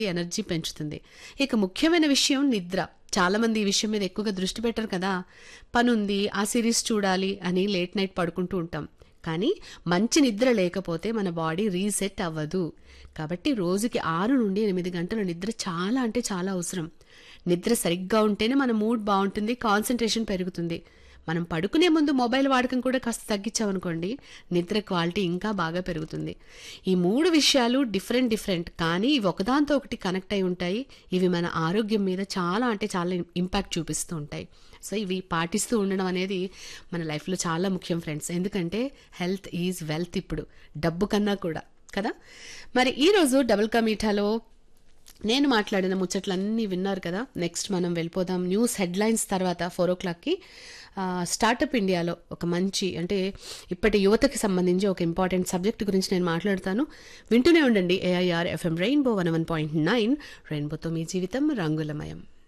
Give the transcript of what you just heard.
energy పెంచుతుంది ఇక ముఖ్యమైన విషయం నిద్ర చాలామంది ఈ విషయం మీద ఎక్కువగా దృష్టి పెట్టరు కదా పనుంది ఆ సిరీస్ చూడాలి అని లేట్ నైట్ పడుకుంటూ ఉంటాం కానీ మంచి నిద్ర లేకపోతే మన బాడీ రీసెట్ అవ్వదు కాబట్టి రోజుకి ఆరు నుండి ఎనిమిది గంటల నిద్ర చాలా అంటే చాలా అవసరం నిద్ర సరిగ్గా ఉంటేనే మన మూడ్ బాగుంటుంది కాన్సన్ట్రేషన్ పెరుగుతుంది మనం పడుకునే ముందు మొబైల్ వాడకం కూడా కాస్త తగ్గించామనుకోండి నిద్ర క్వాలిటీ ఇంకా బాగా పెరుగుతుంది ఈ మూడు విషయాలు డిఫరెంట్ డిఫరెంట్ కానీ ఇవి ఒకదాంతో ఒకటి కనెక్ట్ అయి ఉంటాయి ఇవి మన ఆరోగ్యం మీద చాలా అంటే చాలా ఇంపాక్ట్ చూపిస్తూ ఉంటాయి సో ఇవి పాటిస్తూ ఉండడం అనేది మన లైఫ్లో చాలా ముఖ్యం ఫ్రెండ్స్ ఎందుకంటే హెల్త్ ఈజ్ వెల్త్ ఇప్పుడు డబ్బు కన్నా కూడా కదా మరి ఈరోజు డబుల్ కా మీఠాలో నేను మాట్లాడిన ముచ్చట్లన్నీ విన్నారు కదా నెక్స్ట్ మనం వెళ్ళిపోదాం న్యూస్ హెడ్లైన్స్ తర్వాత ఫోర్ ఓ క్లాక్కి స్టార్టప్ ఇండియాలో ఒక మంచి అంటే ఇప్పటి యువతకి సంబంధించి ఒక ఇంపార్టెంట్ సబ్జెక్ట్ గురించి నేను మాట్లాడతాను వింటూనే ఉండండి AIR FM rainbow one one point nine రెయిన్బోతో మీ జీవితం రంగులమయం